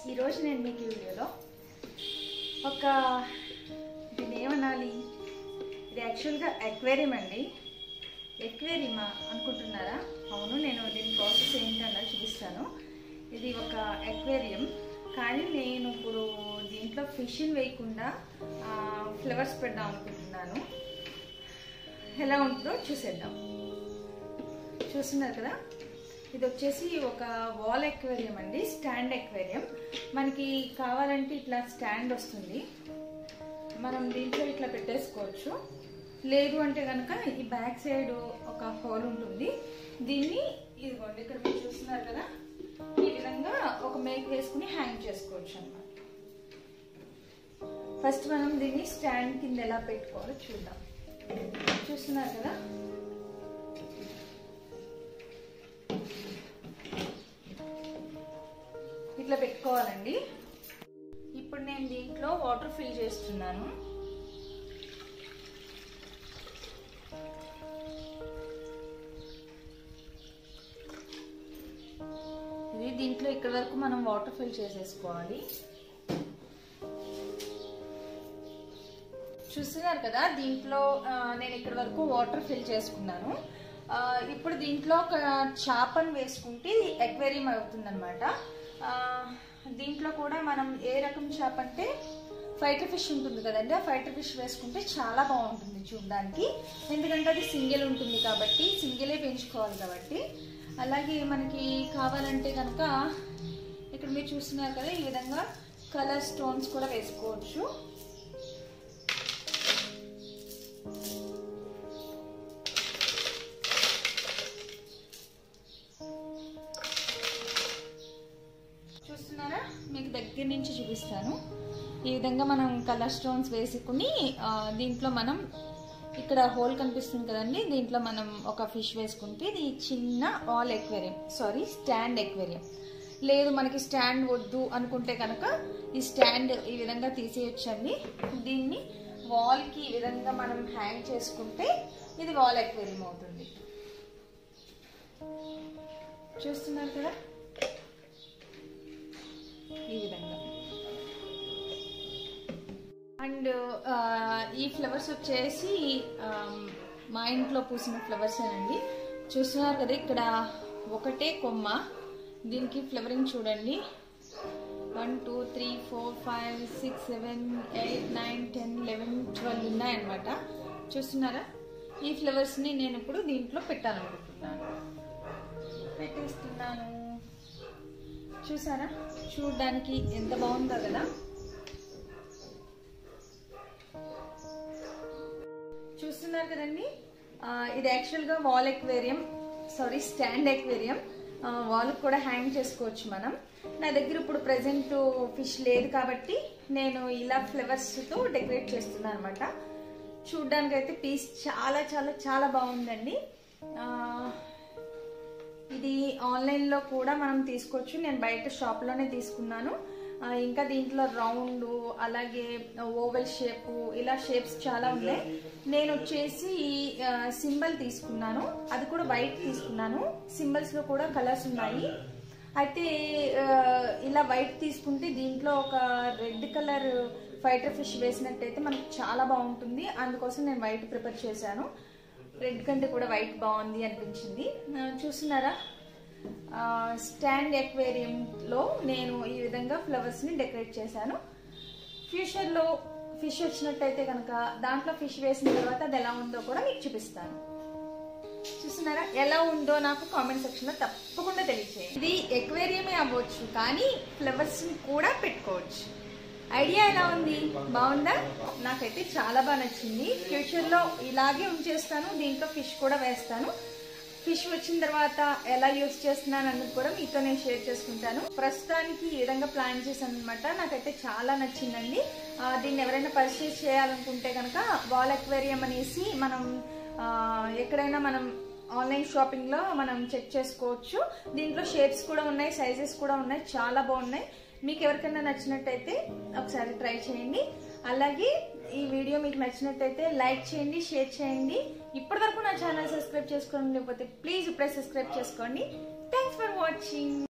ఈరోజు నేను మీకు ఈ వీడియోలో ఒక దీన్ని ఏమనాలి ఇది యాక్చువల్గా ఎక్వేరియం అండి ఎక్వేరియమా అనుకుంటున్నారా అవును నేను దీని ప్రాసెస్ ఏంటన్నా చూపిస్తాను ఇది ఒక ఎక్వేరియం కానీ నేను ఇప్పుడు దీంట్లో ఫిష్ని వేయకుండా ఫ్లవర్స్ పెడదాం అనుకుంటున్నాను ఎలా ఉంటుందో చూసేద్దాం చూస్తున్నారు కదా ఇది వచ్చేసి ఒక వాల్ ఎక్వేరియం అండి స్టాండ్ ఎక్వేరియం మనకి కావాలంటే ఇట్లా స్టాండ్ వస్తుంది మనం దీంట్లో ఇట్లా పెట్టేసుకోవచ్చు లేదు అంటే కనుక ఈ బ్యాక్ సైడ్ ఒక హోల్ ఉంటుంది దీన్ని ఇదిగోండి ఇక్కడ మీరు చూస్తున్నారు కదా ఈ విధంగా ఒక మేక్ వేసుకుని హ్యాంగ్ చేసుకోవచ్చు అన్నమాట ఫస్ట్ మనం దీన్ని స్టాండ్ కింద ఎలా పెట్టుకోవాలో చూద్దాం చూస్తున్నారు కదా ఇట్లా పెట్టుకోవాలండి ఇప్పుడు నేను దీంట్లో వాటర్ ఫిల్ చేస్తున్నాను ఇది దీంట్లో ఇక్కడ వరకు మనం వాటర్ ఫిల్ చేసేసుకోవాలి చూస్తున్నారు కదా దీంట్లో ఆ, నేను ఇక్కడ వరకు వాటర్ ఫిల్ చేసుకున్నాను ఆ, ఇప్పుడు దీంట్లో ఒక చేపను వేసుకుంటే ఇది ఎక్వేరియం అవుతుందన్నమాట ఆ, దీంట్లో కూడా మనం ఏ రకం చేప అంటే ఫైటర్ ఫిష్ ఉంటుంది కదండి ఆ ఫైటర్ ఫిష్ వేసుకుంటే చాలా బాగుంటుంది చూడడానికి ఎందుకంటే అది సింగిల్ ఉంటుంది కాబట్టి సింగిలే పెంచుకోవాలి కాబట్టి అలాగే మనకి కావాలంటే కనుక ఇక్కడ మీరు చూస్తున్నారు కదా ఈ విధంగా కలర్ స్టోన్స్ కూడా వేసుకోవచ్చు చూస్తున్నారా మీకు దగ్గర నుంచి చూపిస్తాను ఈ విధంగా మనం కలర్ స్టోన్స్ వేసుకుని ఆ, దీంట్లో మనం ఇక్కడ హోల్ కనిపిస్తుంది కదండి దీంట్లో మనం ఒక ఫిష్ వేసుకుంటే ఇది చిన్న wall aquarium sorry stand aquarium లేదు మనకి స్టాండ్ వద్దు అనుకుంటే కనుక ఈ స్టాండ్ ఈ విధంగా తీసేయచ్చండి దీన్ని వాల్కి ఈ విధంగా మనం హ్యాంగ్ చేసుకుంటే ఇది వాల్ ఎక్వేరియం అవుతుంది చూస్తున్నారు కదా ఈ విధంగా అండ్ ఈ ఫ్లవర్స్ వచ్చేసి ఆ, మా ఇంట్లో పూసిన ఫ్లవర్స్ అండి చూస్తున్నారు కదా ఇక్కడ ఒకటే కొమ్మ దీనికి ఫ్లవరింగ్ చూడండి one two three four five six seven eight nine ten eleven twelve ఉన్నాయన్నమాట చూస్తున్నారా ఈ ఫ్లవర్స్ని నేను ఇప్పుడు దీంట్లో పెట్టాలనుకుంటున్నాను పెట్టేస్తున్నాను చూసారా చూడడానికి ఎంత బాగుందో కదా చూస్తున్నారు కదండి ఆ, ఇది యాక్చువల్గా wall aquarium sorry stand aquarium wall కూడా హ్యాంగ్ చేసుకోవచ్చు మనం నా దగ్గర ఇప్పుడు ప్రజెంట్ ఫిష్ లేదు కాబట్టి నేను ఇలా ఫ్లవర్స్తో డెకరేట్ చేస్తున్నాను అనమాట చూడ్డానికి అయితే పీస్ చాలా చాలా చాలా బాగుందండి ఆ, ఇది ఆన్లైన్లో కూడా మనం తీసుకోవచ్చు నేను బయట షాప్లోనే తీసుకున్నాను ఆ, ఇంకా దీంట్లో రౌండ్ అలాగే ఓవెల్ షేప్ ఇలా షేప్స్ చాలా ఉన్నాయి నేను వచ్చేసి సింబల్ తీసుకున్నాను అది కూడా వైట్ తీసుకున్నాను సింబల్స్లో కూడా కలర్స్ ఉన్నాయి అయితే ఆ, ఇలా వైట్ తీసుకుంటే దీంట్లో ఒక రెడ్ కలర్ ఫైటర్ ఫిష్ వేసినట్టయితే మనకు చాలా బాగుంటుంది అందుకోసం నేను వైట్ ప్రిపేర్ చేశాను రెడ్ కంటే కూడా వైట్ బాగుంది అనిపించింది ఆ, చూస్తున్నారా ఆ, స్టాండ్ ఎక్వేరియంలో నేను ఈ విధంగా ఫ్లవర్స్ని డెకరేట్ చేశాను ఫ్యూచర్లో ఫిష్ వచ్చినట్టయితే కనుక దాంట్లో ఫిష్ వేసిన తర్వాత అది ఎలా ఉందో కూడా మీకు చూపిస్తాను చూస్తున్నారా ఎలా ఉందో నాకు కామెంట్ సెక్షన్ లో తప్పకుండా తెలియచేయండి ఇది ఎక్వేరియమే అవ్వచ్చు కానీ ఫ్లవర్స్ ని కూడా పెట్టుకోవచ్చు ఐడియా ఎలా ఉంది బాగుందా నాకైతే చాలా బాగా నచ్చింది ఫ్యూచర్ లో ఇలాగే ఉంచేస్తాను దీంట్లో ఫిష్ కూడా వేస్తాను ఫిష్ వచ్చిన తర్వాత ఎలా యూస్ చేస్తున్నాను అన్నది కూడా మీతో నేను షేర్ చేసుకుంటాను ప్రస్తుతానికి ఈ విధంగా ప్లాన్ చేశాను అనమాట నాకైతే చాలా నచ్చిందండి ఆ, దీన్ని ఎవరైనా పర్చేస్ చేయాలనుకుంటే కనుక వాల్ ఎక్వేరియం అనేసి మనం ఆ, ఎక్కడైనా మనం ఆన్లైన్ షాపింగ్ లో మనం చెక్ చేసుకోవచ్చు దీంట్లో షేప్స్ కూడా ఉన్నాయి సైజెస్ కూడా ఉన్నాయి చాలా బాగున్నాయి మీకు ఎవరికైనా నచ్చినట్టయితే ఒకసారి ట్రై చేయండి అలాగే ఈ వీడియో మీకు నచ్చినట్టయితే లైక్ చేయండి షేర్ చేయండి ఇప్పటివరకు నా ఛానల్ సబ్స్క్రైబ్ చేసుకోండి లేకపోతే ప్లీజ్ ఇప్పుడే సబ్స్క్రైబ్ చేసుకోండి థ్యాంక్స్ ఫర్ వాచింగ్